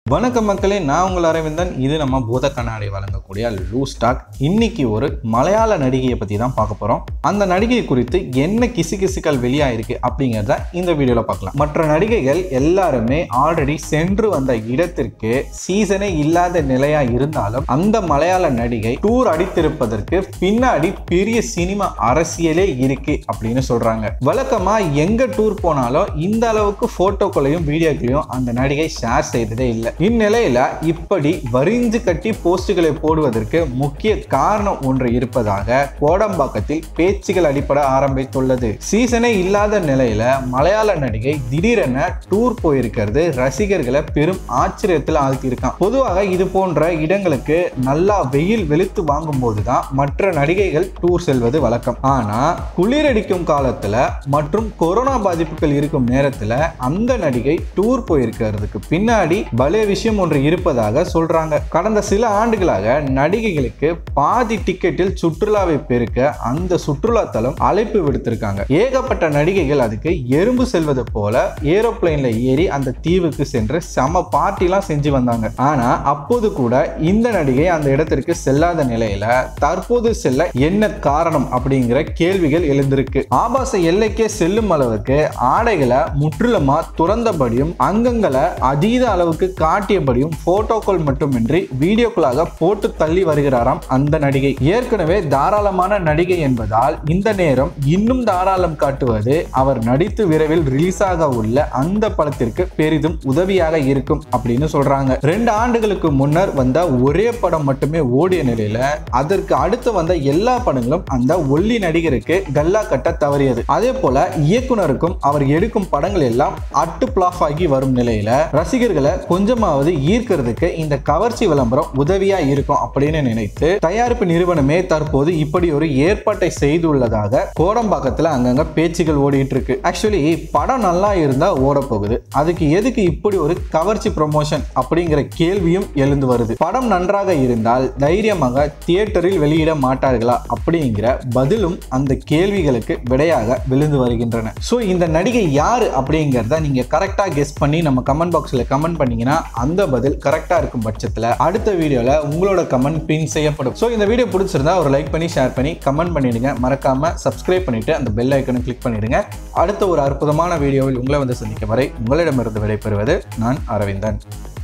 வணக்கம் மக்களே நான் உங்கள் அரவிந்தன் இது நம்ம பூத கண்ணாடி வழங்கக்கூடிய லூ ஸ்டாக் இன்னைக்கு ஒரு மலையாள நடிகையை பற்றி தான் பார்க்க போகிறோம் அந்த நடிகை குறித்து என்ன கிசு கிசுக்கள் வெளியாயிருக்கு அப்படிங்கிறத இந்த வீடியோவில் பார்க்கலாம் மற்ற நடிகைகள் எல்லாருமே ஆல்ரெடி சென்று வந்த இடத்திற்கு சீசனே இல்லாத நிலையா இருந்தாலும் அந்த மலையாள நடிகை டூர் அடித்திருப்பதற்கு பின்னாடி பெரிய சினிமா அரசியலே இருக்கு அப்படின்னு சொல்றாங்க வழக்கமா எங்க டூர் போனாலும் இந்த அளவுக்கு போட்டோக்களையும் வீடியோக்களையும் அந்த நடிகை ஷேர் செய்ததே இல்லை இந்நிலையில இப்படி வரிஞ்சு கட்டி போஸ்டுகளை போடுவதற்கு முக்கிய காரணம் ஒன்று இருப்பதாக கோடம்பாக்கத்தில் பேச்சுகள் அடிப்பட ஆரம்பித்துள்ளது சீசனே இல்லாத நிலையில மலையாள நடிகை திடீரென டூர் போயிருக்கிறது ரசிகர்களை பெரும் ஆச்சரியத்தில் ஆழ்த்தியிருக்கான் பொதுவாக இது போன்ற இடங்களுக்கு நல்லா வெயில் வெளுத்து வாங்கும் போதுதான் மற்ற நடிகைகள் டூர் செல்வது வழக்கம் ஆனா குளிரடிக்கும் காலத்துல மற்றும் கொரோனா பாதிப்புகள் இருக்கும் நேரத்துல அந்த நடிகை டூர் போயிருக்கிறதுக்கு பின்னாடி பலே விஷயம் ஒன்று இருப்பதாக சொல்றாங்க கடந்த சில ஆண்டுகளாக நடிகைகளுக்கு பாதி டிக்கெட்டில் சுற்றுலாவை பெருக்க அந்த சுற்றுலா தலம் அழைப்பு விடுத்திருக்காங்க ஏகப்பட்ட நடிகைகள் அதுக்கு எறும்பு செல்வது போல ஏரோப்ளேன்ல ஏறி அந்த தீவுக்கு சென்று செம பார்ட்டிலாம் செஞ்சு வந்தாங்க ஆனா அப்போது கூட இந்த நடிகை அந்த இடத்திற்கு செல்லாத நிலையில தற்போது செல்ல என்ன காரணம் அப்படிங்கிற கேள்விகள் எழுந்திருக்கு ஆபாச எல்லைக்கே செல்லும் அளவுக்கு ஆடைகளை முற்றிலுமா துறந்தபடியும் அங்கங்களை அதீத அளவுக்கு காட்டியபடியும் போட்டோக்கள் மட்டுமின்றி வீடியோக்களாக போட்டு தள்ளி வருகிறாராம் அந்த நடிகை ஏற்கனவே தாராளமான நடிகை என்பதால் இந்த நேரம் இன்னும் தாராளம் காட்டுவது அவர் நடித்து விரைவில் ரிலீஸ் ஆக உள்ள அந்த படத்திற்கு பெரிதும் உதவியாக இருக்கும் அப்படின்னு சொல்றாங்க ரெண்டு ஆண்டுகளுக்கு முன்னர் வந்த ஒரே படம் மட்டுமே ஓடிய நிலையில அதற்கு அடுத்து வந்த எல்லா படங்களும் அந்த ஒல்லி நடிகருக்கு கல்லா கட்ட தவறியது அதே போல இயக்குனருக்கும் அவர் எடுக்கும் படங்கள் எல்லாம் அட்டு பிளாஃப் ஆகி வரும் நிலையில ரசிகர்களை கொஞ்சமாவது ஈர்க்கிறதுக்கு இந்த கவர்ச்சி விளம்பரம் உதவியா இருக்கும் அப்படின்னு நினைத்து தயாரிப்பு நிறுவனமே தற்போது இப்படி ஒரு ஏற்பாட்டை செய்துள்ளதாக கோடம்பாக்கத்துல அங்கங்க பேச்சுகள் ஓடிட்டு இருக்கு ஆக்சுவலி படம் நல்லா இருந்தா ஓட போகுது அதுக்கு எதுக்கு இப்படி ஒரு கவர்ச்சி ப்ரொமோஷன் அப்படிங்கிற கேள்வியும் எழுந்து வருது படம் நன்றாக இருந்தால் தைரியமாக தியேட்டரில் வெளியிட மாட்டார்களா அப்படிங்கிற பதிலும் அந்த கேள்விகளுக்கு விடையாக விழுந்து வருகின்றன ஸோ இந்த நடிகை யாரு அப்படிங்கிறத நீங்க கரெக்டா கெஸ் பண்ணி நம்ம கமெண்ட் பாக்ஸ்ல கமெண்ட் பண்ணீங்கன்னா அந்த பதில் கரெக்டா இருக்கும் பட்சத்தில் அடுத்த வீடியோல உங்களோட கமெண்ட் பின் செய்யப்படும் ஸோ இந்த வீடியோ பிடிச்சிருந்தா ஒரு லைக் பண்ணி ஷேர் பண்ணி கமெண்ட் பண்ணிடுங்க மறக்காம சப்ஸ்கிரைப் பண்ணிட்டு அந்த பெல் ஐக்கனை கிளிக் பண்ணிடுங்க அடுத்த ஒரு அற்புதமான வீடியோவில் உங்களை வந்து சந்திக்கும் வரை உங்களிடமிருந்து விடைபெறுவது நான் அரவிந்தன்